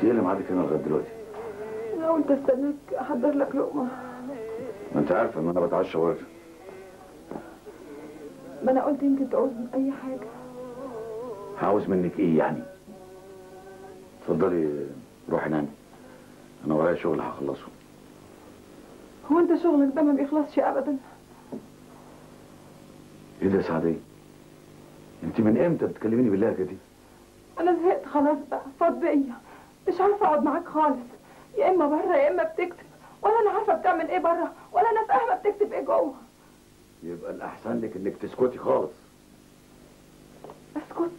انت ايه اللي معادك هنا لغايه دلوقتي؟ انا قلت استناك احضر لك لقمه ما انت عارفه ان انا بتعشى وارجع ما انا قلت يمكن تعوز اي حاجه عاوز منك ايه يعني؟ اتفضلي روحي نامي انا ورايا شغل هخلصه هو انت شغلك ده ما بيخلصش ابدا ايه ده يا سعديه؟ انت من امتى بتكلميني باللهجه دي؟ انا زهقت خلاص بقى فاض بيا مش عارفه اقعد معاك خالص يا اما بره يا اما بتكتب ولا انا عارفه بتعمل ايه بره ولا انا فاهمه بتكتب ايه جوه يبقى الاحسن لك انك تسكتي خالص اسكت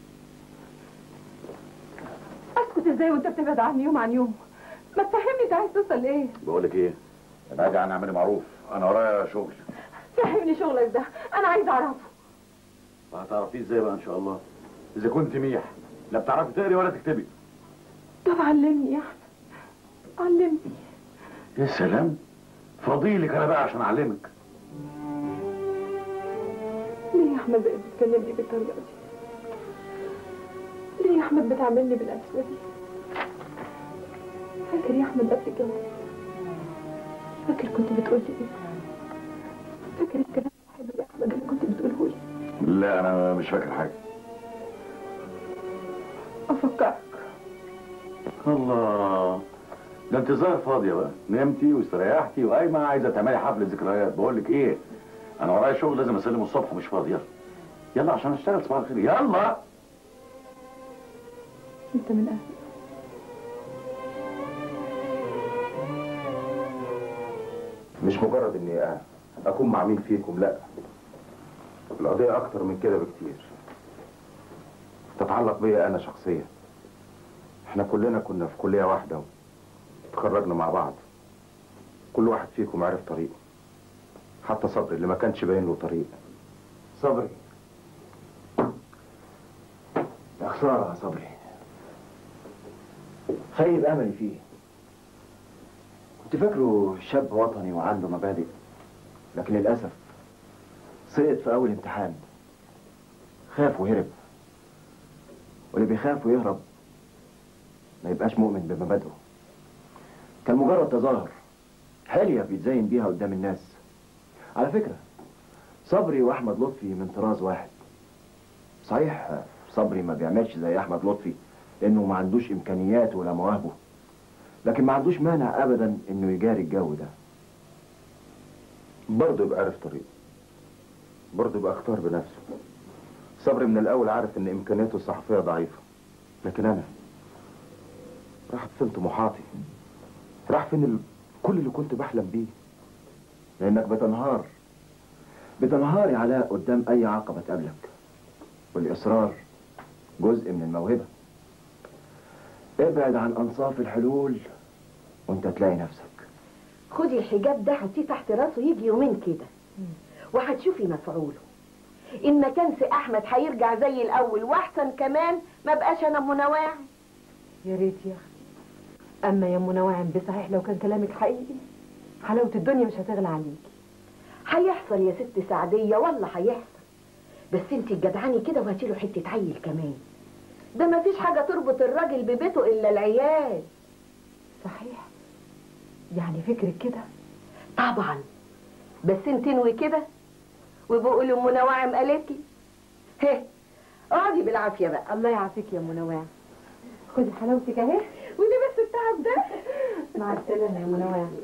اسكت ازاي وانت بتبعد عني يوم عن يوم ما تفهمني انت عايز توصل لايه بقول لك ايه؟ ابعدي عن اعملي معروف انا ورايا شغل فهمني شغلك ده انا عايز اعرفه هتعرفيه ازاي بقى ان شاء الله؟ اذا كنت ميح لا بتعرفي تقري ولا تكتبي طب علمني يا احمد علمني يا سلام فضيلك انا بقى عشان اعلمك ليه يا احمد بقيت بتكلمني بالطريقه دي ليه يا احمد بتعاملني بالقسوه دي فاكر يا احمد قبل الجواز فاكر كنت بتقول لي ايه فاكر الكلام الحلو يا احمد اللي كنت بتقوله لي لا انا مش فاكر حاجه افكرك الله ده انت ظاهر فاضيه بقى نمتي واستريحتي وقايمه عايزه تعملي حفله ذكريات بقول لك ايه انا ورايا شغل لازم اسلمه الصبح مش فاضيه يلا عشان اشتغل صباح الخير يلا انت من اهلي مش مجرد اني اكون مع مين فيكم لا القضية اكتر من كده بكتير تتعلق بيا انا شخصيا احنا كلنا كنا في كلية واحدة اتخرجنا مع بعض كل واحد فيكم عرف طريقه حتى صبري اللي ما كانش باين له طريق صبري يا خسارة يا صبري خيب أملي فيه كنت فاكره شاب وطني وعنده مبادئ لكن للأسف سقط في أول امتحان خاف وهرب واللي بيخاف ويهرب ما يبقاش مؤمن بمبادئه كان مجرد تظاهر حلية بيتزين بيها قدام الناس على فكرة صبري واحمد لطفي من طراز واحد صحيح صبري ما بيعملش زي احمد لطفي لانه ما عندوش امكانيات ولا مواهبه لكن ما عندوش مانع ابدا انه يجاري الجو ده برضه يبقى عارف طريقه برضه يبقى اختار بنفسه صبري من الاول عارف ان امكانياته الصحفيه ضعيفه لكن انا راحت فين طموحاتي راح فين ال... كل اللي كنت بحلم بيه لانك بتنهار بتنهار يا علاء قدام اي عقبه تقابلك والاصرار جزء من الموهبه ابعد عن انصاف الحلول وانت تلاقي نفسك خدي الحجاب ده حطيه تحت راسه يجي يومين كده وهتشوفي مفعوله ان ما كان سي احمد هيرجع زي الاول واحسن كمان ما بقاش انا منواعم يا ريت يا اختي اما يا منى واعم بصحيح لو كان كلامك حقيقي حلاوه الدنيا مش هتغلى عليكي هيحصل يا ست سعديه والله هيحصل بس انت الجدعاني كده وهاتي له حته عيل كمان ده ما فيش حاجه تربط الراجل ببيته الا العيال صحيح يعني فكرك كده طبعا بس انت انوي كده وبقول ام منى واعم قالت لي هه اقعدي بالعافيه بقى الله يعافيك يا منى واعم خدي حلاوتك اهي وليه بس التعب ده مع السلامه يا منى واعم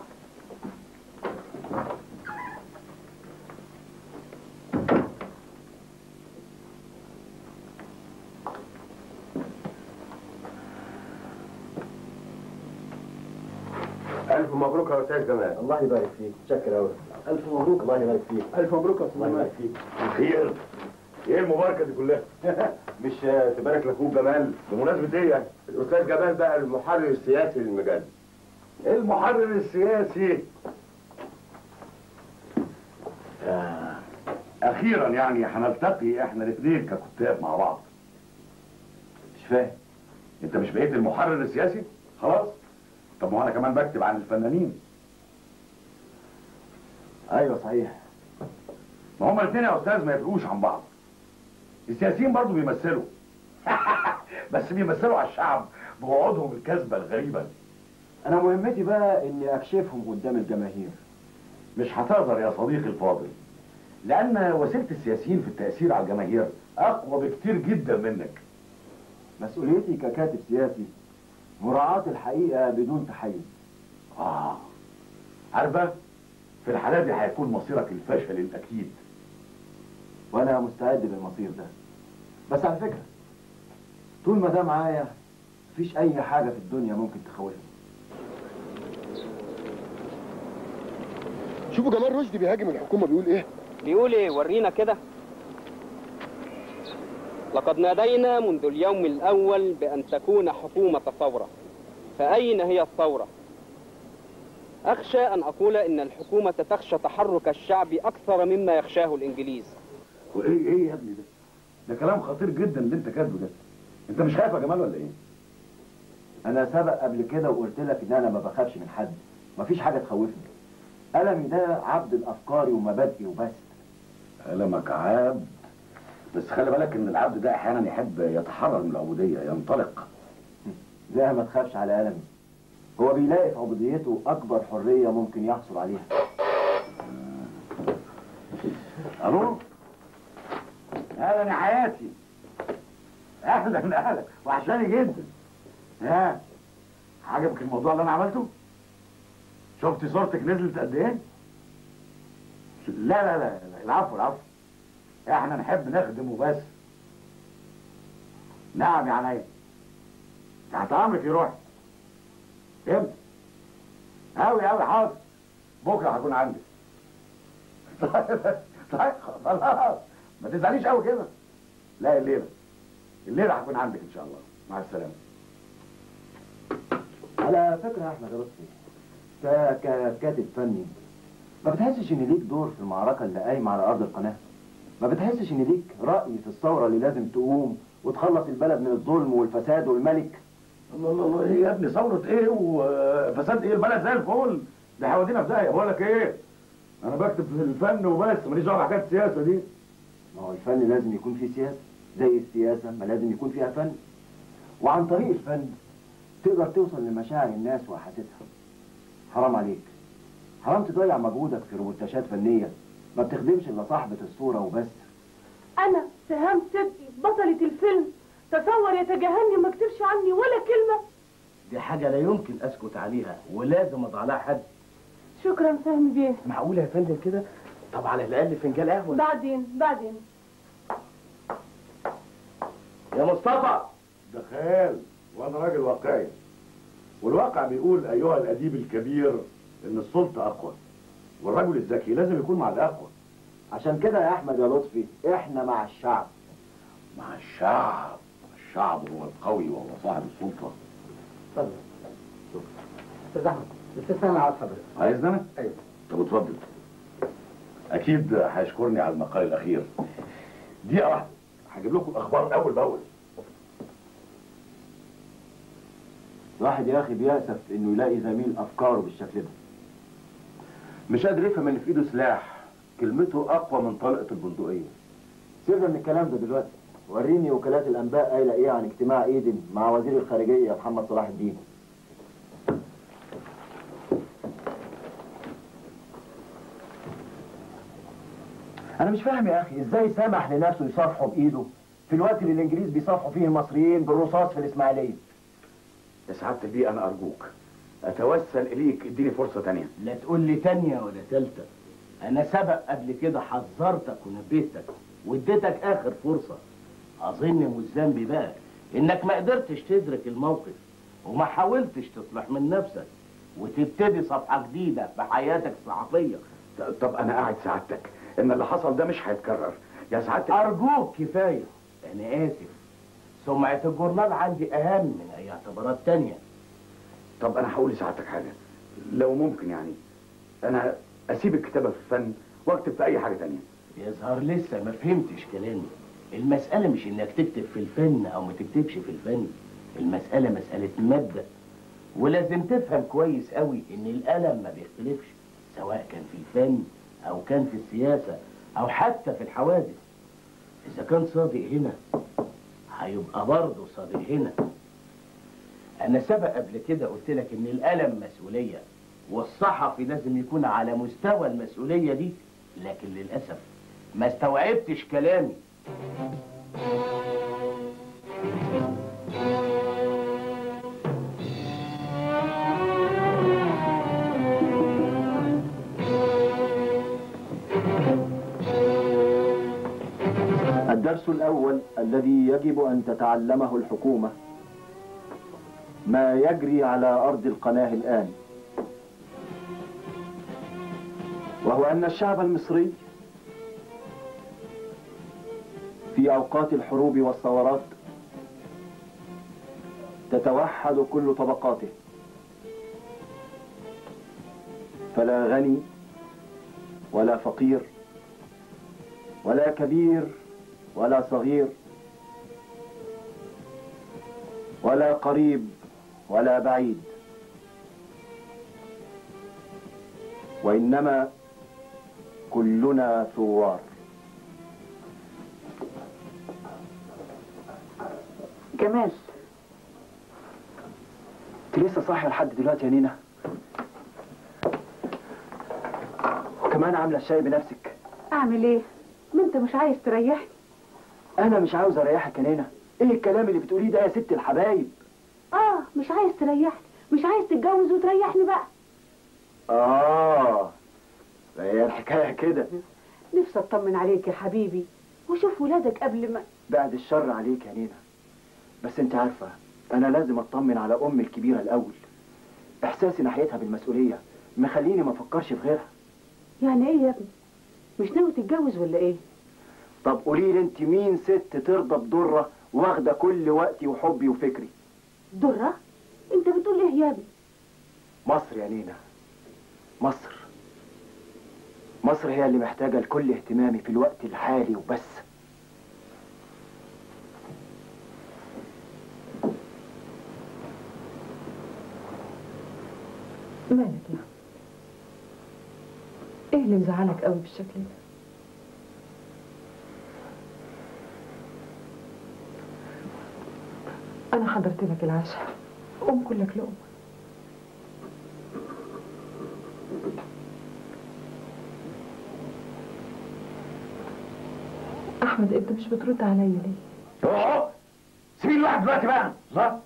الف مبروك يا استاذ جمال الله يبارك فيك شكر قوي الف مبروك الله يبارك فيك الف مبروك يا استاذ الله يبارك فيك خير ايه المباركه دي كلها مش تبارك لاخوك جمال بمناسبه ايه يعني الاستاذ جمال بقى المحرر السياسي للمجال المحرر السياسي آه. اخيرا يعني هنلتقي احنا الاثنين ككتاب مع بعض مش فاهم انت مش بقيت المحرر السياسي خلاص طب ما هو انا كمان بكتب عن الفنانين ايوه صحيح ما هما الاثنين يا استاذ ما يفرقوش عن بعض السياسيين برضو بيمثلوا بس بيمثلوا على الشعب بوعودهم الكذبه الغريبه انا مهمتي بقى اني اكشفهم قدام الجماهير مش هتقدر يا صديقي الفاضل لان وسيله السياسيين في التاثير على الجماهير اقوى بكتير جدا منك مسؤوليتي ككاتب سياسي مراعاة الحقيقة بدون تحيز اه عارف بقى في الحالة دي هيكون مصيرك الفشل الاكيد وانا مستعد للمصير ده بس على فكرة طول ما ده معايا مفيش اي حاجة في الدنيا ممكن تخوفني شوفوا جمال رشدي بيهاجم الحكومه بيقول ايه بيقول ايه ورينا كده لقد نادينا منذ اليوم الأول بأن تكون حكومة ثورة فأين هي الثورة؟ أخشى أن أقول إن الحكومة تخشى تحرك الشعب أكثر مما يخشاه الإنجليز وايه ايه يا ابني ده ده كلام خطير جدا اللي انت كاتبه ده انت مش خايف يا جمال ولا ايه انا سبق قبل كده وقلت لك ان انا ما بخافش من حد مفيش حاجة تخوفني ألمي ده عبد الأفكار ومبادئي وبس ألمك عبد بس خلي بالك ان العبد ده احيانا يحب يتحرر من العبوديه ينطلق زي ما تخافش على ألمي هو بيلاقي في عبوديته أكبر حرية ممكن يحصل عليها الو اهلا يا حياتي اهلا اهلا وحشاني جدا ها عجبك الموضوع اللي انا عملته شفتي صورتك نزلت قد ايه لا لا لا, لا العفو العفو احنا نحب نخدم وبس نعم يا عينيا تحت امرك يروح امتى اوي اوي حاضر بكره هكون عندك طيب خلاص ما تزعليش قوي كده لا الليله الليله هكون عندك ان شاء الله مع السلامه على فكرة يا أحمد يا لطفي ك- ككاتب فني ما بتحسش إن ليك دور في المعركة اللي قايمة على أرض القناة ما بتحسش إن ليك رأي في الثورة اللي لازم تقوم وتخلص البلد من الظلم والفساد والملك الله الله الله ايه يا ابني ثوره ايه وفساد ايه البلد زي الفل ده هيودينا في داهيه بقول لك ايه انا بكتب في الفن وبس ماليش دعوه بحكايه السياسه دي ما هو الفن لازم يكون فيه سياسة زي السياسة ما لازم يكون فيها فن وعن طريق الفن تقدر توصل لمشاعر الناس وأحاسيسها حرام عليك حرام تضيع مجهودك في روبوتاشات فنية ما بتخدمش إلا صاحبة الصورة وبس انا سهام صدقي بطلة الفيلم تصور يتجاهلني وما كتبش عني ولا كلمة دي حاجة لا يمكن أسكت عليها ولازم أضع لها حد شكرا فهمي بيه معقولة يا فندم كده؟ طب على الأقل فنجان قهوة بعدين بعدين يا مصطفى ده خيال وانا راجل واقعي والواقع بيقول ايها الاديب الكبير ان السلطه اقوى والرجل الذكي لازم يكون مع الاقوى عشان كده يا أحمد يا لطفي إحنا مع الشعب مع الشعب الشعب هو القوي وهو صاحب السلطه اتفضل أستاذ أحمد أستاذ سامي عاوز حضرتك عايزني انا؟ أيوه طب اتفضل اكيد هيشكرني على المقال الاخير دقيقه واحده هجيب لكم الاخبار اول باول الواحد يا أخي بيأسف إنه يلاقي زميل أفكاره بالشكل ده مش قادر يفهم ان في ايده سلاح كلمته اقوى من طلقه البندقيه سيبنا من الكلام ده دلوقتي وريني وكالات الأنباء قايلة إيه عن اجتماع إيدن مع وزير الخارجية محمد صلاح الدين أنا مش فاهم يا أخي إزاي سمح لنفسه يصافحه بإيده في الوقت اللي الإنجليز بيصافحوا فيه المصريين بالرصاص في الإسماعيلية يا سعاده البيه انا ارجوك اتوسل اليك اديني فرصه تانية لا تقول لي تانية ولا تالتة أنا سبق قبل كده حذرتك ونبهتك واديتك آخر فرصة أظن مش ذنبي بقى إنك ما قدرتش تدرك الموقف وما حاولتش تصلح من نفسك وتبتدي صفحة جديدة في حياتك الصحفية طب انا قاعد سعادتك ان اللي حصل ده مش هيتكرر يا سعادتك أرجوك كفاية أنا آسف سمعة الجورنال عندي أهم من أي اعتبارات تانية طب انا هقول لسعادتك حاجه لو ممكن يعني انا اسيب الكتابه في الفن واكتب في اي حاجه تانية يظهر لسه ما فهمتش كلامي المسألة مش انك تكتب في الفن او ما تكتبش في الفن المسألة مسألة مبدأ ولازم تفهم كويس قوي ان القلم ما بيختلفش سواء كان في الفن او كان في السياسة او حتى في الحوادث اذا كان صادق هنا هيبقى برضه صادق هنا انا سبق قبل كده قلت لك ان القلم مسؤوليه والصحفي لازم يكون على مستوى المسؤوليه دي لكن للاسف ما استوعبتش كلامي الدرس الأول الذي يجب أن تتعلمه الحكومة ما يجري على أرض القناة الآن وهو أن الشعب المصري في أوقات الحروب والثورات تتوحد كل طبقاته فلا غني ولا فقير ولا كبير ولا صغير ولا قريب ولا بعيد وإنما كلنا ثوار جمال انت لسه صاحي لحد دلوقتي يا نينا وكمان عامله الشاي بنفسك اعمل ايه ما انت مش عايز تريحني انا مش عاوز اريحك يا نينا ايه الكلام اللي بتقوليه ده يا ست الحبايب اه مش عايز تريحني مش عايز تتجوز وتريحني بقى اه هي الحكايه كده نفسي اطمن عليك يا حبيبي وشوف ولادك قبل ما بعد الشر عليك يا نينا بس انت عارفه انا لازم اطمن على امي الكبيره الاول احساسي ناحيتها بالمسؤوليه مخليني ما افكرش في غيرها يعني ايه يا ابني مش ناوي تتجوز ولا ايه طب قولي لي انت مين ست ترضى بدره واخده كل وقتي وحبي وفكري درة انت بتقول ايه يا ابني مصر يا نينا مصر مصر هي اللي محتاجة لكل اهتمامي في الوقت الحالي وبس مالك يا ايه اللي مزعلك قوي بالشكل ده انا حضرت لك العشاء قوم كلك لقمه احمد انت مش بترد عليا ليه اهو سيبي الواحد دلوقتي بقى الله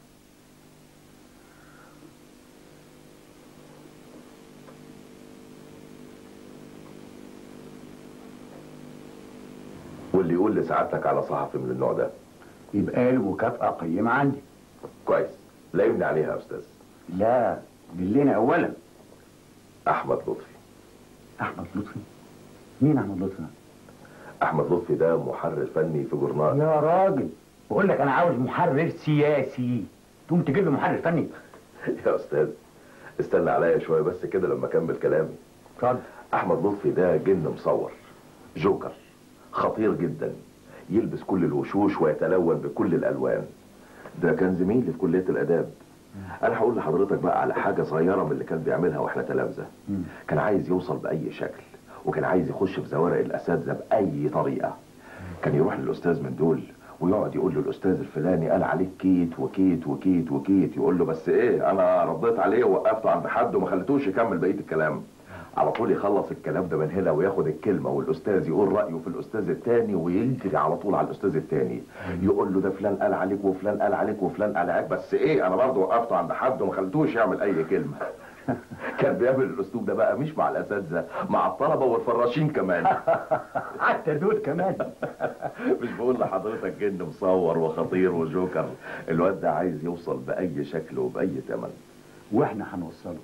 واللي يقول لسعادتك على صحفي من النوع ده يبقى له مكافأة قيمة عندي كويس لا يبني عليها يا استاذ لا دلنا اولا احمد لطفي احمد لطفي مين احمد لطفي احمد لطفي ده محرر فني في جورنال يا راجل بقول لك انا عاوز محرر سياسي تقوم تجيب لي محرر فني يا استاذ استنى عليا شويه بس كده لما اكمل كلامي اتفضل احمد لطفي ده جن مصور جوكر خطير جدا يلبس كل الوشوش ويتلون بكل الالوان ده كان زميلي في كليه الاداب انا هقول لحضرتك بقى على حاجه صغيره من اللي كان بيعملها واحنا تلامذه كان عايز يوصل باي شكل وكان عايز يخش في زوارق الاساتذه باي طريقه كان يروح للاستاذ من دول ويقعد يقول له الاستاذ الفلاني قال عليك كيت وكيت وكيت وكيت يقول له بس ايه انا رديت عليه ووقفته عند حد وما خليتوش يكمل بقيه الكلام على طول يخلص الكلام ده من هنا وياخد الكلمه والاستاذ يقول رايه في الاستاذ الثاني ويجري على طول على الاستاذ الثاني يقول له ده فلان قال عليك وفلان قال عليك وفلان قال عليك بس ايه انا برضه وقفته عند حد وما خليتوش يعمل اي كلمه كان بيعمل الاسلوب ده بقى مش مع الاساتذه مع الطلبه والفراشين كمان حتى دول كمان مش بقول لحضرتك جن مصور وخطير وجوكر الواد ده عايز يوصل باي شكل وباي ثمن واحنا هنوصله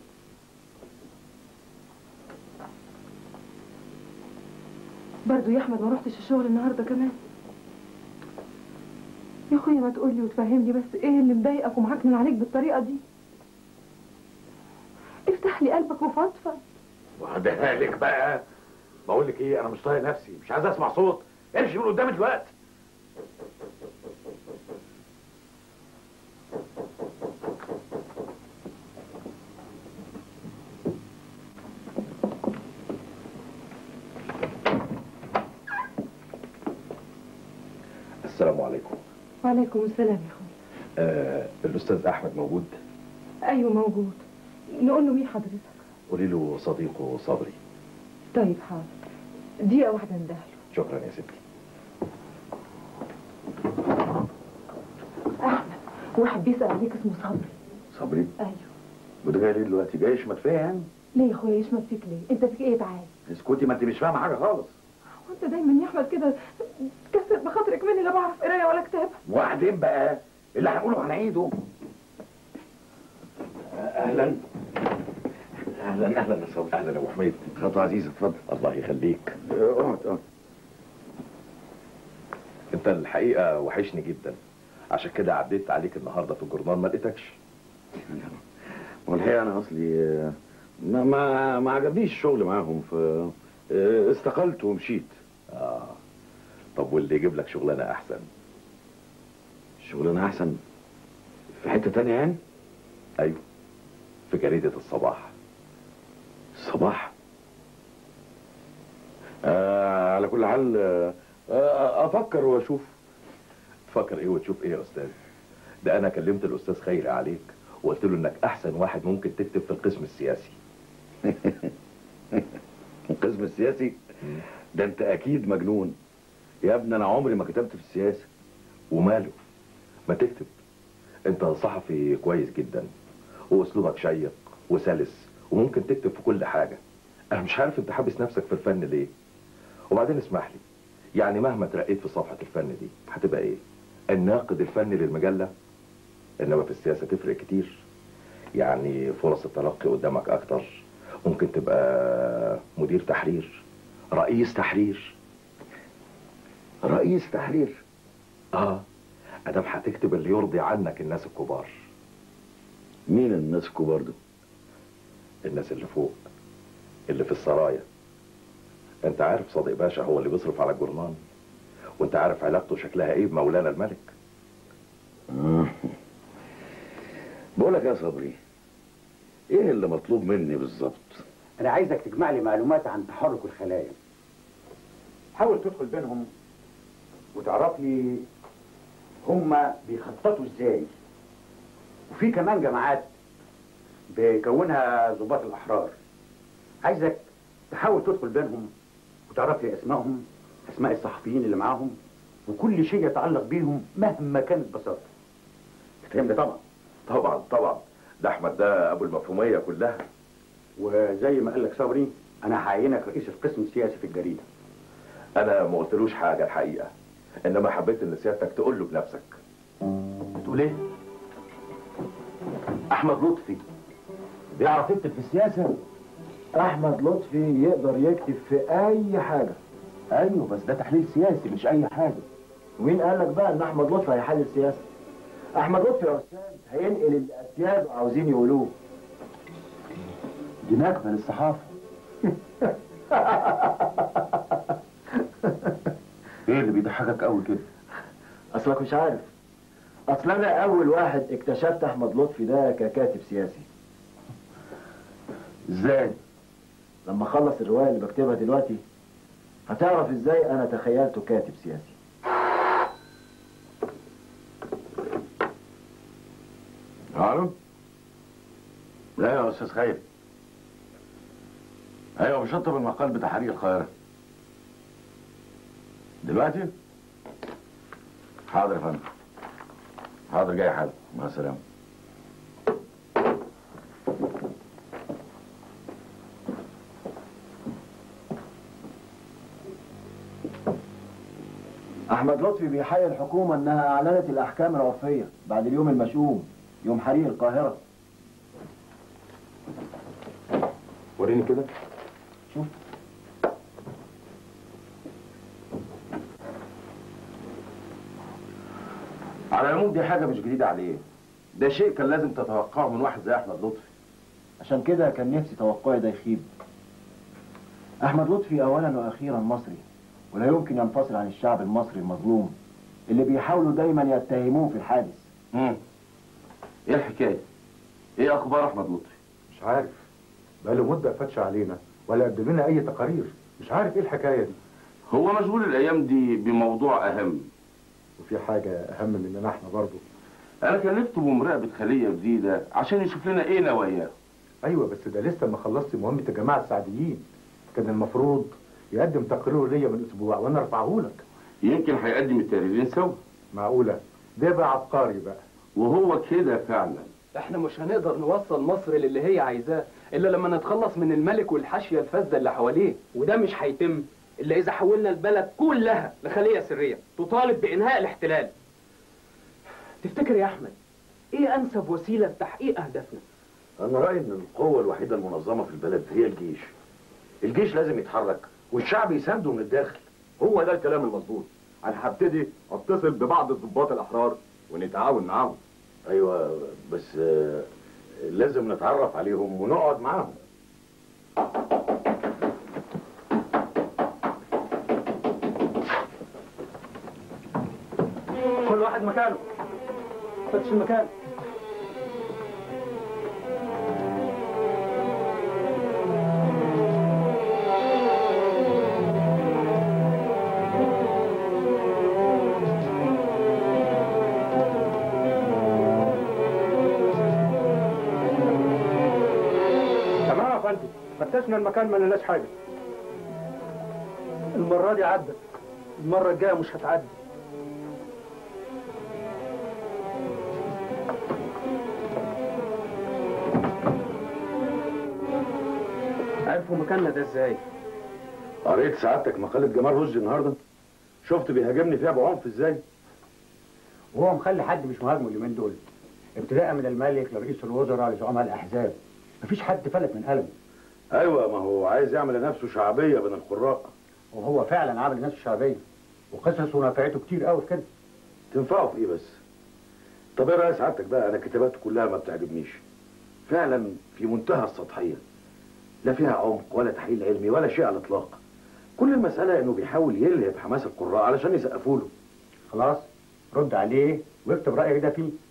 برضو يا احمد ما رحتش الشغل النهارده كمان يا اخويا ما تقولي وتفهمني بس ايه اللي مضايقك ومعكنن عليك بالطريقه دي افتح لي قلبك وفضفض وعدها لك بقى بقول لك ايه انا مش طايق نفسي مش عايز اسمع صوت امشي من قدامي دلوقتي السلام عليكم وعليكم السلام يا اخويا آه الاستاذ احمد موجود ايوه موجود نقول له مين حضرتك قولي له صديقه صبري طيب حاضر دقيقه واحده ندهله شكرا يا ستي احمد واحد بيسال عليك اسمه صبري صبري ايوه وده جاي ليه دلوقتي جاي يشمت فيا يعني ليه يا اخويا يشمت فيك ليه انت فيك ايه تعال اسكتي ما انت مش فاهمه حاجه خالص وانت دايما يا احمد كده تكسر بخاطرك مني لا بعرف قرايه ولا كتاب وبعدين بقى اللي هنقوله هنعيده اهلا اهلا اهلا يا صبري اهلا يا ابو حميد خطوه عزيزه اتفضل الله يخليك اقعد اقعد انت الحقيقه وحشني جدا عشان كده عديت عليك النهارده في الجورنال ما لقيتكش والحقيقه انا اصلي آه، ما ما ما عجبنيش الشغل معاهم ف آه، استقلت ومشيت اه طب واللي يجيب لك شغلانه احسن شغلانه احسن في حته تانية يعني ايوه في جريده الصباح الصباح آه على كل حال آه آه، افكر واشوف تفكر ايه وتشوف ايه يا استاذ ده انا كلمت الاستاذ خيري عليك وقلت له انك احسن واحد ممكن تكتب في القسم السياسي القسم السياسي ده انت اكيد مجنون يا ابني انا عمري ما كتبت في السياسه وماله ما تكتب انت صحفي كويس جدا واسلوبك شيق وسلس وممكن تكتب في كل حاجه انا مش عارف انت حابس نفسك في الفن ليه وبعدين اسمح لي يعني مهما ترقيت في صفحه الفن دي هتبقى ايه الناقد الفني للمجله انما في السياسه تفرق كتير يعني فرص التلقي قدامك اكتر ممكن تبقى مدير تحرير رئيس تحرير رئيس تحرير اه ادام هتكتب اللي يرضي عنك الناس الكبار مين الناس الكبار دول الناس اللي فوق اللي في السرايا انت عارف صديق باشا هو اللي بيصرف على الجرنان وانت عارف علاقته شكلها ايه بمولانا الملك بقول لك يا صبري ايه اللي مطلوب مني بالظبط انا عايزك تجمع لي معلومات عن تحرك الخلايا حاول تدخل بينهم وتعرف لي هما بيخططوا ازاي وفي كمان جماعات بيكونها ضباط الاحرار عايزك تحاول تدخل بينهم وتعرف لي اسمائهم اسماء الصحفيين اللي معاهم وكل شيء يتعلق بيهم مهما كانت بساطه تفهمني طبعا طبعا طبعا ده احمد ده ابو المفهوميه كلها وزي ما قال لك صبري انا هعينك رئيس القسم السياسي في الجريده انا ما قلتلوش حاجه الحقيقه انما حبيت ان سيادتك تقول له بنفسك بتقول ايه؟ احمد لطفي بيعرف يكتب في السياسه احمد لطفي يقدر يكتب في اي حاجه ايوه بس ده تحليل سياسي مش اي حاجه ومين قال لك بقى ان احمد لطفي هيحلل سياسه احمد لطفي يا استاذ هينقل اللي اسياد عاوزين يقولوه دي نكبه للصحافه ايه اللي بيضحكك قوي كده اصلك مش عارف اصل انا اول واحد اكتشفت احمد لطفي ده ككاتب سياسي ازاي لما اخلص الروايه اللي بكتبها دلوقتي هتعرف ازاي انا تخيلته كاتب سياسي الو لا يا استاذ خير ايوه بشطب المقال بتحرير القاهره دلوقتي حاضر يا فندم حاضر جاي حالا مع السلامه احمد لطفي بيحيي الحكومه انها اعلنت الاحكام العرفيه بعد اليوم المشؤوم يوم حريق القاهره وريني كده شوف على العموم دي حاجه مش جديده عليه ده شيء كان لازم تتوقعه من واحد زي احمد لطفي عشان كده كان نفسي توقعي ده يخيب احمد لطفي اولا واخيرا مصري ولا يمكن ينفصل عن الشعب المصري المظلوم اللي بيحاولوا دايما يتهموه في الحادث امم ايه الحكايه ايه اخبار احمد لطفي مش عارف بقاله مده فتش علينا ولا قدم لنا اي تقارير مش عارف ايه الحكايه دي هو مشغول الايام دي بموضوع اهم وفي حاجه اهم مننا احنا برضه انا كلفته بمراقبه خليه جديده عشان يشوف لنا ايه نواياه ايوه بس ده لسه ما خلصت مهمه الجماعه السعديين كان المفروض يقدم تقريره ليا من اسبوع وانا ارفعه لك يمكن هيقدم التقريرين سوا معقوله ده بقى عبقري بقى وهو كده فعلا احنا مش هنقدر نوصل مصر للي هي عايزاه الا لما نتخلص من الملك والحاشيه الفاسده اللي حواليه وده مش هيتم الا اذا حولنا البلد كلها لخليه سريه تطالب بانهاء الاحتلال تفتكر يا احمد ايه انسب وسيله لتحقيق اهدافنا انا رايي ان القوه الوحيده المنظمه في البلد هي الجيش الجيش لازم يتحرك والشعب يسانده من الداخل هو ده الكلام المظبوط انا هبتدي اتصل ببعض الضباط الاحرار ونتعاون معاهم ايوه بس آه، لازم نتعرف عليهم ونقعد معاهم كل واحد مكانه فتش المكان تمام يا فندم فتشنا المكان ما لقيناش حاجه المره دي عدت المره الجايه مش هتعدي عرفوا مكاننا ده ازاي قريت سعادتك مقاله جمال رشدي النهارده شفت بيهاجمني فيها بعنف ازاي وهو مخلي حد مش مهاجمه اليومين دول ابتداء من الملك لرئيس الوزراء لزعماء الاحزاب مفيش حد فلت من قلمه ايوه ما هو عايز يعمل لنفسه شعبيه بين القراء وهو فعلا عامل لنفسه شعبيه وقصصه ونفعته كتير قوي في كده تنفعه في ايه بس طب ايه راي سعادتك بقى انا كتاباته كلها ما بتعجبنيش فعلا في منتهى السطحيه لا فيها عمق ولا تحليل علمي ولا شيء على الاطلاق كل المساله انه بيحاول يلهب حماس القراء علشان يسقفوا له خلاص رد عليه واكتب رايك ده فيه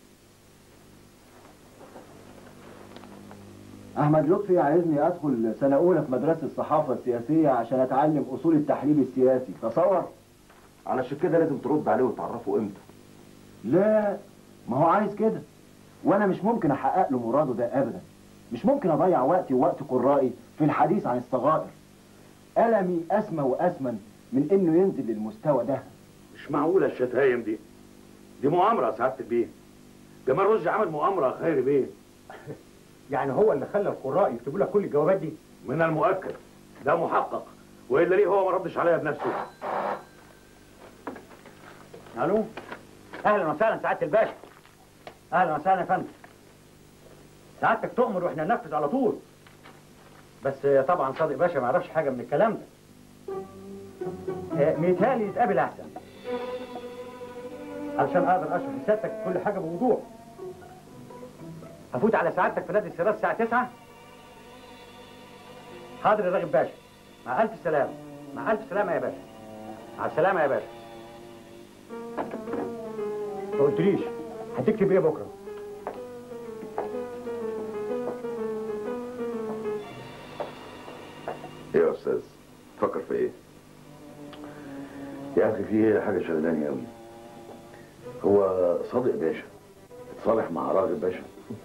احمد لطفي عايزني ادخل سنه اولى في مدرسه الصحافه السياسيه عشان اتعلم اصول التحليل السياسي تصور علشان كده لازم ترد عليه وتعرفه امتى لا ما هو عايز كده وانا مش ممكن احقق له مراده ده ابدا مش ممكن اضيع وقتي ووقت قرائي في الحديث عن الصغائر المي اسمى واسمن من انه ينزل للمستوى ده مش معقوله الشتايم دي دي مؤامره يا سعاده البيه جمال رشدي عمل مؤامره يا خيري بيه يعني هو اللي خلى القراء يكتبوا لك كل الجوابات دي من المؤكد ده محقق والا ليه هو ما ردش عليا بنفسه الو اهلا وسهلا سعاده الباشا اهلا وسهلا يا فندم سعادتك تؤمر واحنا ننفذ على طول بس طبعا صادق باشا ما يعرفش حاجه من الكلام ده آه، ميتهيألي نتقابل احسن علشان اقدر اشرح لسيادتك كل حاجه بوضوح هفوت على سعادتك في نادي السراج الساعه 9 حاضر يا راغب باشا مع الف سلامه مع الف سلامه يا باشا مع السلامه يا باشا ما قلتليش هتكتب ايه بكره ايه يا استاذ تفكر في ايه يا اخي في حاجه شغلاني قوي هو صادق باشا اتصالح مع راغب باشا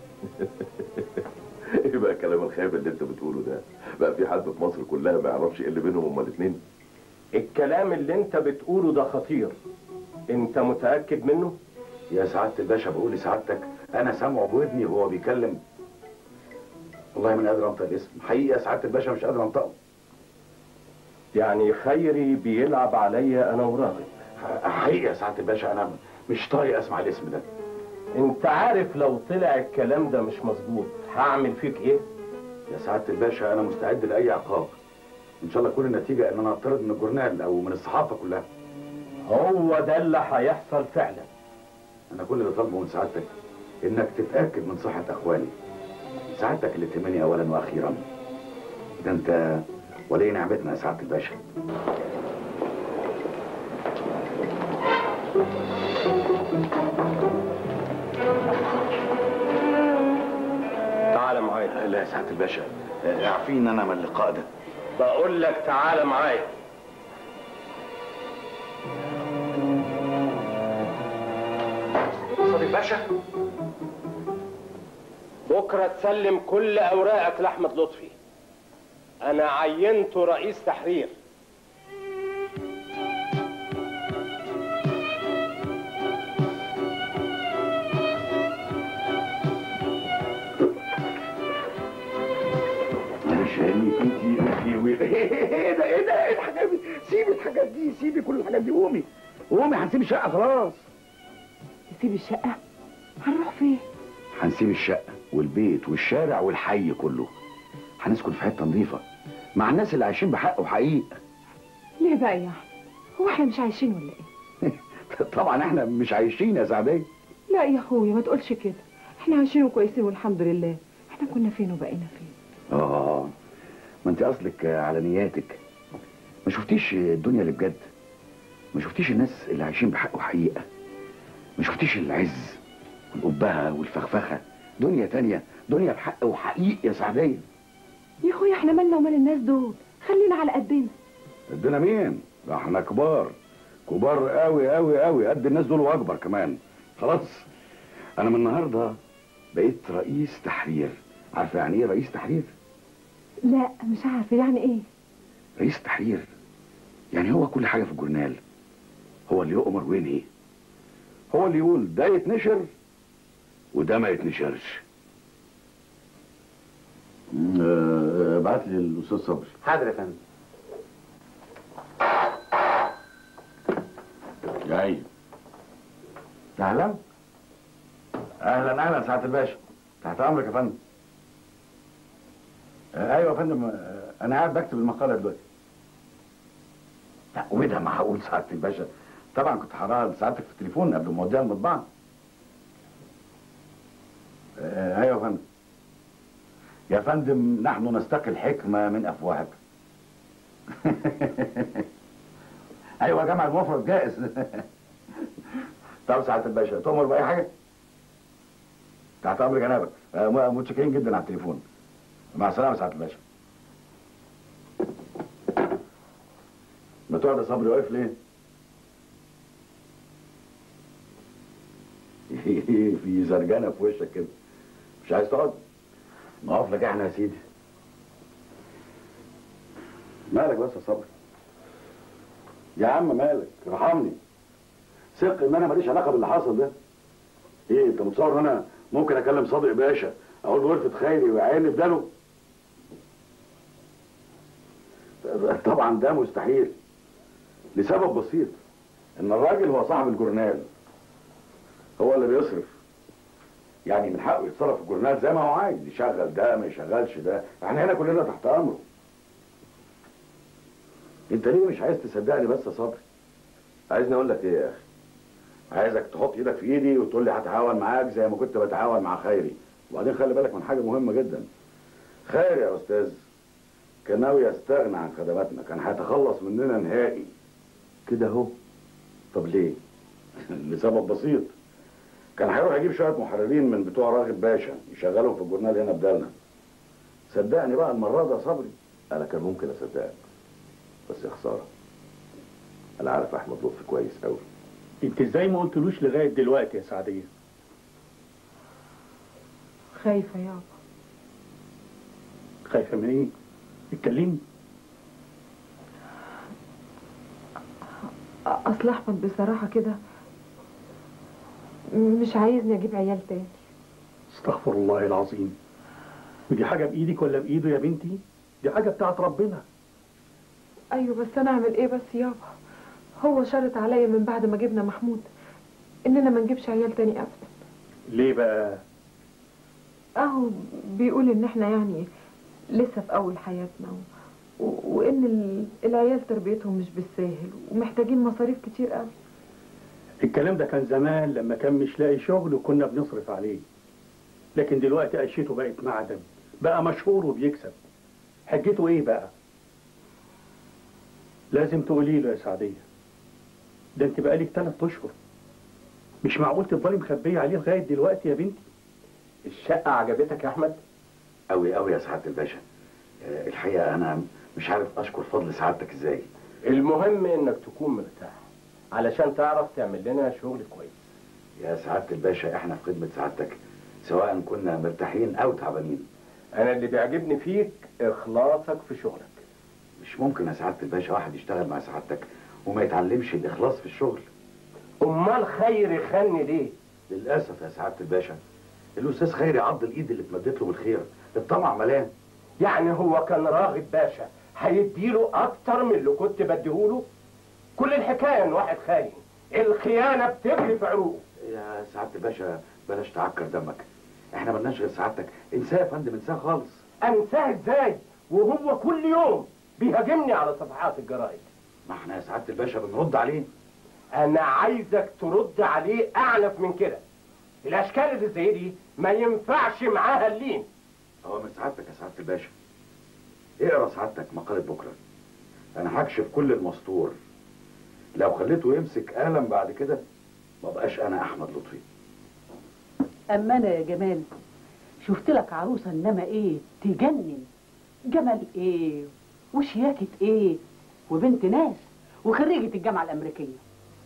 ايه بقى الكلام الخايب اللي انت بتقوله ده بقى في حد في مصر كلها ما يعرفش ايه اللي بينهم هما الاثنين الكلام اللي انت بتقوله ده خطير انت متأكد منه؟ يا سعاده الباشا بقول لسعادتك انا سامعه بودني وهو بيكلم والله ما قادر انطق الاسم حقيقي يا سعاده الباشا مش قادر انطقه يعني خيري بيلعب عليا انا وراغب حقيقي يا سعاده الباشا انا مش طايق اسمع الاسم ده انت عارف لو طلع الكلام ده مش مظبوط هعمل فيك ايه؟ يا سعاده الباشا انا مستعد لاي عقاب ان شاء الله تكون النتيجه ان انا اطرد من الجورنال او من الصحافه كلها هو ده اللي هيحصل فعلا انا كل اللي طالبه من سعادتك انك تتاكد من صحه اخواني سعادتك اللي تهمني اولا واخيرا ده انت ولي نعمتنا يا سعاده الباشا تعال معايا لا يا سعاده الباشا عارفين ان انا من اللقاء ده بقول لك تعال معايا صديق الباشا بكرة تسلم كل أوراقك لأحمد لطفي أنا عينته رئيس تحرير انا شايفتي اخي و- ايه ده ايه ده ايه الحاجات دي سيبي الحاجات دي سيبي كل الحاجات دي قومي قومي هنسيب الشقه خلاص نسيب الشقة هنروح فين هنسيب الشقه والبيت والشارع والحي كله هنسكن في حته نظيفه مع الناس اللي عايشين بحق وحقيق ليه بقى يا أحمد؟ هو احنا مش عايشين ولا ايه طبعا احنا مش عايشين يا سعديه لا يا اخويا ما تقولش كده احنا عايشين وكويسين والحمد لله احنا كنا فين وبقينا فين اه ما انت اصلك على نياتك ما شفتيش الدنيا اللي بجد ما شفتيش الناس اللي عايشين بحق وحقيقه ما شفتيش العز والقبهه والفخفخه دنيا تانية دنيا بحق وحقيق يا سعديه يا اخويا احنا مالنا ومال الناس دول خلينا على قدنا ادينا مين ده احنا كبار كبار قوي قوي قوي قد الناس دول واكبر كمان خلاص انا من النهارده بقيت رئيس تحرير عارفه يعني ايه رئيس تحرير لا مش عارفه يعني ايه رئيس تحرير يعني هو كل حاجه في الجورنال هو اللي يؤمر وينهي هو اللي يقول ده يتنشر وده ما يتنشرش ابعت لي الاستاذ صبري حاضر يا فندم جاي اهلا اهلا اهلا سعاده الباشا تحت امرك يا فندم آه، ايوه يا فندم آه، انا قاعد بكتب المقاله دلوقتي لا وده معقول سعاده الباشا طبعا كنت هقراها لسعادتك في التليفون قبل ما اوديها المطبعه آه، ايوه يا فندم يا فندم نحن نستقي الحكمه من افواهك ايوه جمع المفرد جائز طب سعاده الباشا تؤمر باي حاجه تحت امر جنابك آه، م- متشكرين جدا على التليفون مع السلامه سعاده الباشا ما تقعد يا صبري واقف ليه في زرجانه في وشك كده مش عايز تقعد نقف لك احنا يا سيدي مالك بس يا صبري يا عم مالك ارحمني ثق ان انا ماليش علاقه باللي حصل ده ايه انت متصور ان انا ممكن اكلم صادق باشا اقول له ورثه خيري ويعيني بداله طبعا ده مستحيل لسبب بسيط ان الراجل هو صاحب الجورنال هو اللي بيصرف يعني من حقه يتصرف في الجورنال زي ما هو عايز يشغل ده ما يشغلش ده احنا هنا كلنا تحت امره انت ليه مش عايز تصدقني بس يا صبري عايزني اقول لك ايه يا اخي عايزك تحط ايدك في ايدي وتقول لي هتعاون معاك زي ما كنت بتعاون مع خيري وبعدين خلي بالك من حاجه مهمه جدا خيري يا استاذ كان ناوي يستغنى عن خدماتنا كان هيتخلص مننا نهائي كده اهو طب ليه لسبب بسيط كان هيروح يجيب شويه محررين من بتوع راغب باشا يشغلهم في الجورنال هنا بدالنا صدقني بقى المره دي يا صبري انا كان ممكن اصدقك بس يا خساره انا عارف احمد لطفي كويس قوي انت ازاي ما قلتلوش لغايه دلوقتي يا سعديه خايفه يابا خايفه من ايه اتكلمي اصل احمد بصراحه كده مش عايزني اجيب عيال تاني استغفر الله العظيم ودي حاجه بايدك ولا بايده يا بنتي دي حاجه بتاعت ربنا ايوه بس انا اعمل ايه بس يابا هو شرط عليا من بعد ما جبنا محمود اننا ما نجيبش عيال تاني ابدا ليه بقى اهو بيقول ان احنا يعني لسه في اول حياتنا و... و... وان ال... العيال تربيتهم مش بالساهل ومحتاجين مصاريف كتير قوي الكلام ده كان زمان لما كان مش لاقي شغل وكنا بنصرف عليه لكن دلوقتي عيشته بقت معدن بقى مشهور وبيكسب حجته ايه بقى لازم تقولي له يا سعديه ده انت بقالك ثلاث اشهر مش معقول تفضلي مخبيه عليه لغايه دلوقتي يا بنتي الشقة عجبتك يا أحمد؟ قوي قوي يا سعاده الباشا آه، الحقيقه انا مش عارف اشكر فضل سعادتك ازاي المهم إنك تكون مرتاح علشان تعرف تعمل لنا شغل كويس يا سعاده الباشا احنا في خدمه سعادتك سواء كنا مرتاحين او تعبانين انا اللي بيعجبني فيك اخلاصك في شغلك مش ممكن يا سعاده الباشا واحد يشتغل مع سعادتك وما يتعلمش الاخلاص في الشغل امال خير يخني ليه للاسف يا سعاده الباشا الاستاذ خيري عض الايد اللي اتمدت له بالخير الطمع ملان يعني هو كان راغب باشا هيديله اكتر من اللي كنت بديهوله كل الحكايه ان واحد خاين الخيانه بتجري في عروقه يا سعاده الباشا بلاش تعكر دمك احنا ملناش غير سعادتك انساه يا فندم انساه خالص انساه ازاي وهو كل يوم بيهاجمني على صفحات الجرايد ما احنا يا سعاده الباشا بنرد عليه انا عايزك ترد عليه اعنف من كده الاشكال اللي زي دي ما ينفعش معاها اللين هو من سعادتك يا سعاده الباشا اقرا سعادتك مقاله بكره انا هكشف كل المستور لو خليته يمسك قلم بعد كده ما بقاش انا احمد لطفي اما انا يا جمال شفت لك عروسه انما ايه تجنن جمال ايه وشياكه ايه وبنت ناس وخريجه الجامعه الامريكيه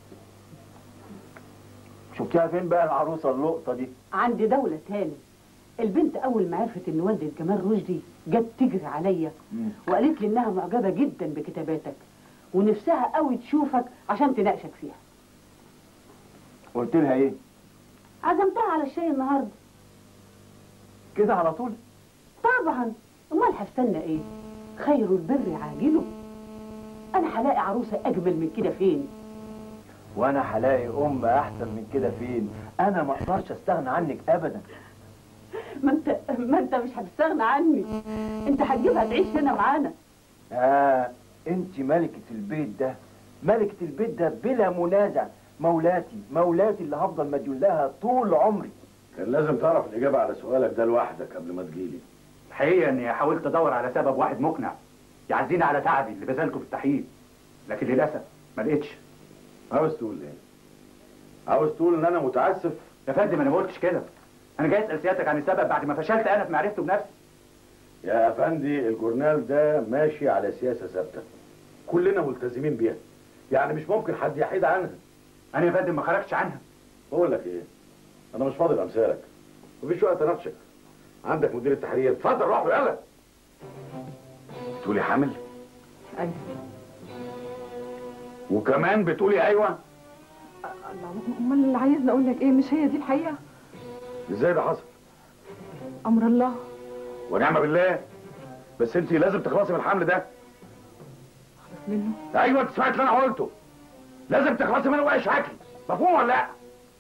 شفتيها فين بقى العروسه اللقطه دي عند دولة تاني البنت أول ما عرفت إن والدة جمال رشدي جت تجري عليا وقالت لي إنها معجبة جدا بكتاباتك ونفسها قوي تشوفك عشان تناقشك فيها قلت لها ايه عزمتها على الشاي النهارده كده على طول طبعا امال هستنى ايه خير البر عاجله انا هلاقي عروسه اجمل من كده فين وانا هلاقي ام احسن من كده فين انا ما اقدرش استغنى عنك ابدا ما انت ما انت مش هتستغنى عني انت هتجيبها تعيش هنا معانا اه انت ملكة البيت ده ملكة البيت ده بلا منازع مولاتي مولاتي اللي هفضل مديون لها طول عمري كان لازم تعرف الاجابه على سؤالك ده لوحدك قبل ما تجيلي الحقيقه اني حاولت ادور على سبب واحد مقنع يعزيني على تعبي اللي بذلته في التحقيق لكن للاسف ما لقيتش عاوز تقول ايه عاوز تقول ان انا متعسف يا فندم انا ما قلتش كده انا جاي اسال سيادتك عن السبب بعد ما فشلت انا في معرفته بنفسي يا افندي الجورنال ده ماشي على سياسه ثابته كلنا ملتزمين بيها يعني مش ممكن حد يحيد عنها انا يا فندم ما خرجتش عنها بقول لك ايه انا مش فاضي بامثالك مفيش وقت اناقشك عندك مدير التحرير اتفضل روح له يلا بتقولي حامل ايوه وكمان بتقولي ايوه الله امال اللي عايزني اقول لك ايه مش هي دي الحقيقه ازاي ده حصل امر الله ونعم بالله بس انت لازم تخلصي من الحمل ده منه ايوه انت سمعت اللي انا قلته لازم تخلصي منه باي شكل مفهوم ولا لا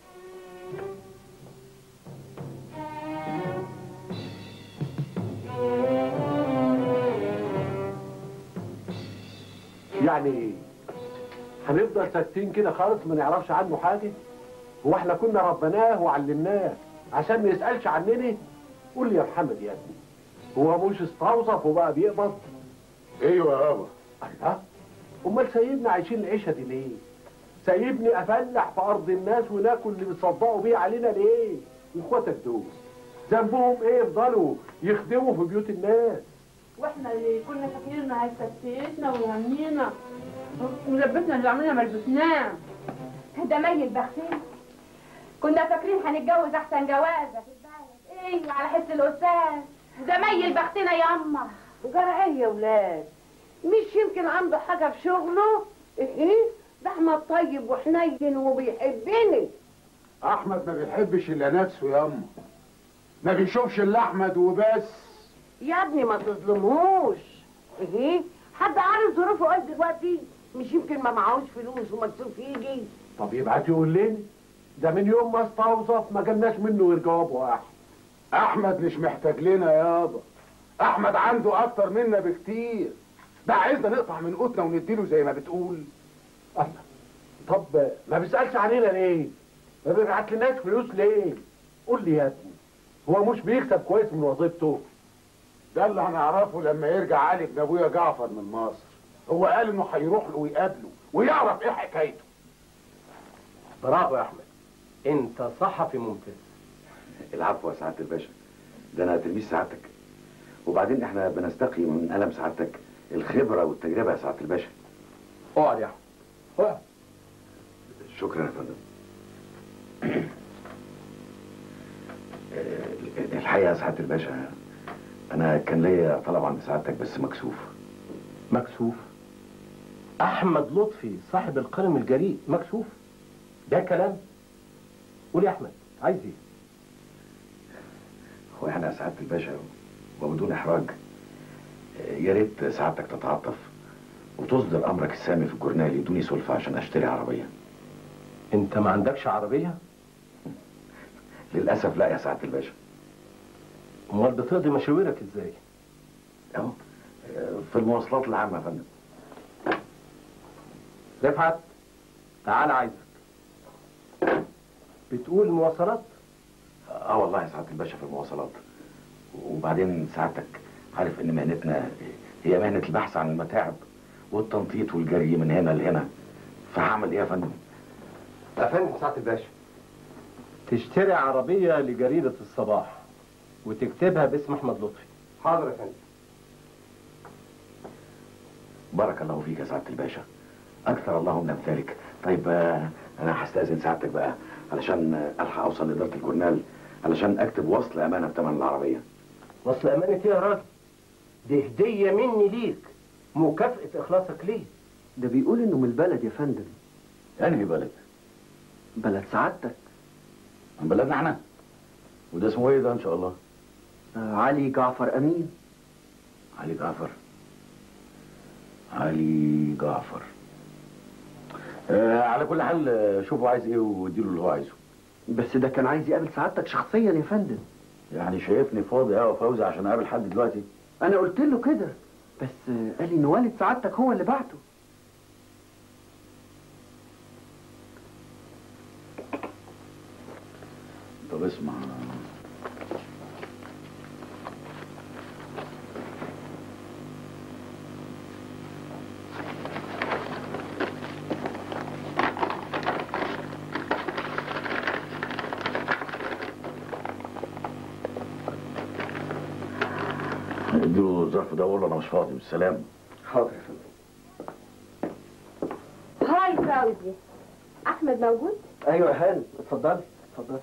يعني ايه؟ هنفضل ساكتين كده خالص ما نعرفش عنه حاجه هو احنا كنا ربناه وعلمناه عشان ما يسالش عننا قول لي يا محمد يا ابني هو مش استوظف وبقى بيقبض ايوه يا بابا ها امال سايبنا عايشين العيشه دي ليه سايبني افلح في ارض الناس وناكل اللي بيتصدقوا بيه علينا ليه اخواتك دول ذنبهم ايه يفضلوا يخدموا في بيوت الناس واحنا اللي كنا فاكرين انها هتفتشنا ويهنينا ولبسنا اللي عملنا ما لبسناه ده ميل بختين كنا فاكرين هنتجوز احسن جوازه في البلد ايوه على حس الاستاذ ده ميل بختنا ياما جرى ايه يا ولاد مش يمكن عنده حاجه في شغله ايه ده احمد طيب وحنين وبيحبني احمد ما بيحبش الا نفسه ياما ما بيشوفش الا احمد وبس يا ابني ما تظلموش ايه حد عارف ظروفه ايه دلوقتي مش يمكن ما معهوش فلوس ومكسوف يجي طب يبعت يقول لنا ده من يوم ما استوظف ما جالناش منه غير جواب واحد احمد مش محتاج لنا يابا احمد عنده اكتر منا بكتير ده عايزنا نقطع من قوتنا ونديله زي ما بتقول طب ما بيسالش علينا ليه ما بيبعت لناش فلوس ليه قول لي يا ابني هو مش بيكسب كويس من وظيفته ده اللي هنعرفه لما يرجع علي بن ابويا جعفر من مصر هو قال انه هيروح له ويقابله ويعرف ايه حكايته برافو يا احمد انت صحفي ممتاز العفو يا سعاده الباشا ده انا تلميذ سعادتك وبعدين احنا بنستقي من قلم سعادتك الخبره والتجربه يا سعاده الباشا اقعد يا احمد اقعد شكرا يا فندم آه، الحقيقه يا سعاده الباشا انا كان ليا طلب عند سعادتك بس مكسوف مكسوف احمد لطفي صاحب القلم الجريء مكسوف ده كلام قول يا احمد عايز ايه هو احنا يا سعاده الباشا وبدون احراج آه، يا ريت سعادتك تتعاطف وتصدر امرك السامي في الجورنال يدوني سلفه عشان اشتري عربيه انت ما عندكش عربيه للاسف لا يا سعاده الباشا امال بتقضي مشاويرك ازاي اهو آه، في المواصلات العامه يا فندم رفعت تعال عايزك بتقول مواصلات اه والله يا سعاده الباشا في المواصلات وبعدين سعادتك عارف ان مهنتنا هي مهنه البحث عن المتاعب والتنطيط والجري من هنا لهنا فهعمل ايه يا فندم يا فندم سعاده الباشا تشتري عربيه لجريده الصباح وتكتبها باسم احمد لطفي حاضر يا فندم بارك الله فيك يا سعاده الباشا اكثر الله من امثالك طيب آه، انا هستاذن سعادتك بقى علشان آه، الحق اوصل لاداره الجورنال علشان اكتب وصل امانه بثمن العربيه وصل امانه ايه يا راجل دي هديه مني ليك مكافاه اخلاصك ليه ده بيقول انه من البلد يا فندم انهي بلد بلد سعادتك من بلدنا احنا وده اسمه ايه ده ان شاء الله آه علي جعفر امين علي جعفر علي جعفر آه على كل حال آه، شوفوا عايز ايه واديله اللي هو عايزه بس ده كان عايز يقابل سعادتك شخصيا يا فندم يعني شايفني فاضي قوي فوزي عشان اقابل حد دلوقتي انا قلت له كده بس آه، قال لي ان والد سعادتك هو اللي بعته طب اسمع اديله الظرف ده وقول له انا مش فاضي بالسلام حاضر يا فندم هاي فوزي احمد موجود ايوه يا هانم اتفضلي اتفضلي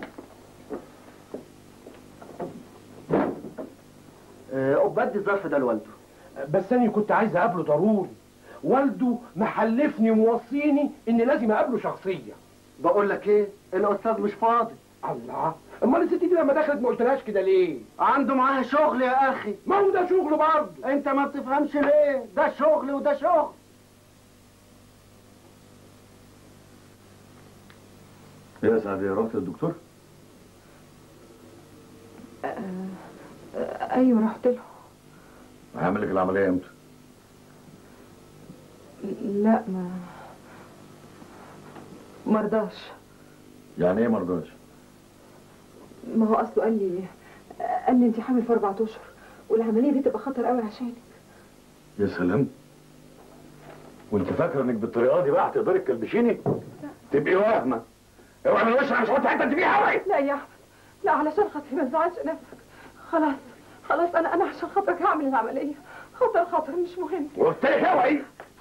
آه، بدي الظرف ده لوالده بس انا كنت عايز اقابله ضروري والده محلفني وموصيني ان لازم اقابله شخصيا بقول لك ايه الاستاذ مش فاضي الله امال الست دي لما دخلت ما قلتلهاش كده ليه عنده معاها شغل يا اخي ما هو ده شغله برضه انت ما بتفهمش ليه ده شغل وده شغل ايه يا سعد رحت للدكتور؟ آه، آه، ايوه رحت له هعمل لك العمليه امتى؟ لا ما مرضاش يعني ايه مرضاش؟ ما هو اصله قال لي قال لي انت حامل في اربع اشهر والعمليه دي تبقى خطر قوي عشانك يا سلام وانت فاكره انك بالطريقه دي بقى هتقدري تكلبشيني؟ تبقي واهمه اوعي من وشك مش هحط حته انت فيها قوي لا يا احمد لا علشان خاطري ما تزعلش نفسك خلاص خلاص انا انا عشان خاطرك هعمل العمليه خطر خطر مش مهم قلت لك اوعي